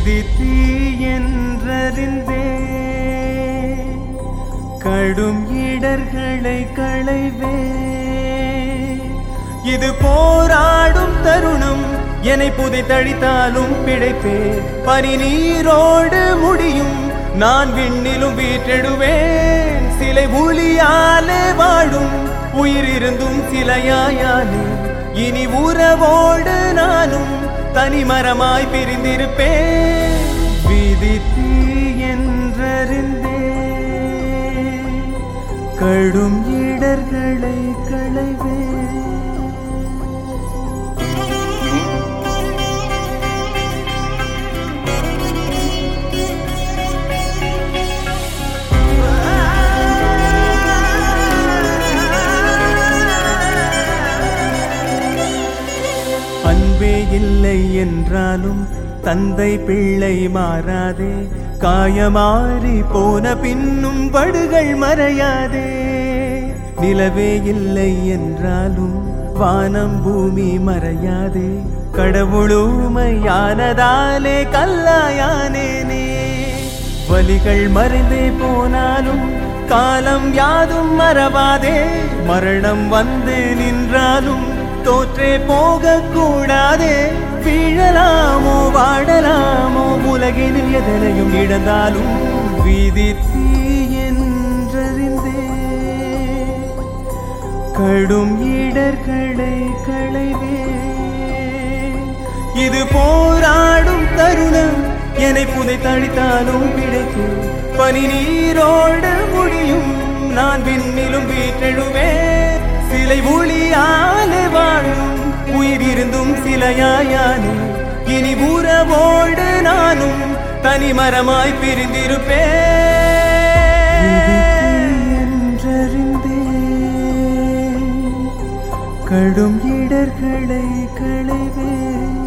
விதி தீ என்றறிந்தே கடும் இடர்களை களைவே இது போராடும் தருணம் என்னை புதைத்தழித்தாலும் பிழைப்பே பனி நீரோடு முடியும் நான் விண்ணிலும் வீற்றெடுவேன் சிலை ஒளியாலே வாழும் உயிரிருந்தும் சிலையாயானே இனி உறவோடு நானும் தனிமரமாய் பிரிந்திருப்பேன் விதி தீ என்றறிந்தே கடும் இடர்களை களைவே அன்பே இல்லை என்றாலும் தந்தை பிள்ளை மாறாதே காயமாறி போன பின்னும் படுகள் மறையாதே நிலவே இல்லை என்றாலும் வானம் பூமி மறையாதே கடவுளுமையானதாலே கல்லாயானேனே வலிகள் மறைந்தே போனாலும் காலம் யாதும் மறவாதே மரணம் வந்து நின்றாலும் தோற்றே போக கூடாதே வீழலாமோ வாடலாமோ உலகினில் எதனையும் இழந்தாலும் விதி தீ என்றறிந்தே கடும் இடர்களை களைவே இது போராடும் தருணம் என்னை புதைத்தழித்தாலும் கிடைக்கும் பனி நீரோடு முடியும் நான் விண்ணிலும் வீற்றெழுவேன் சிலை ஒளியாலே வாழும் உயிரிருந்தும் சிலையாயானே இனி உறவோடு நானும் தனிமரமாய் பிரிந்திருப்பேன் கடும் இடர்களை களைவே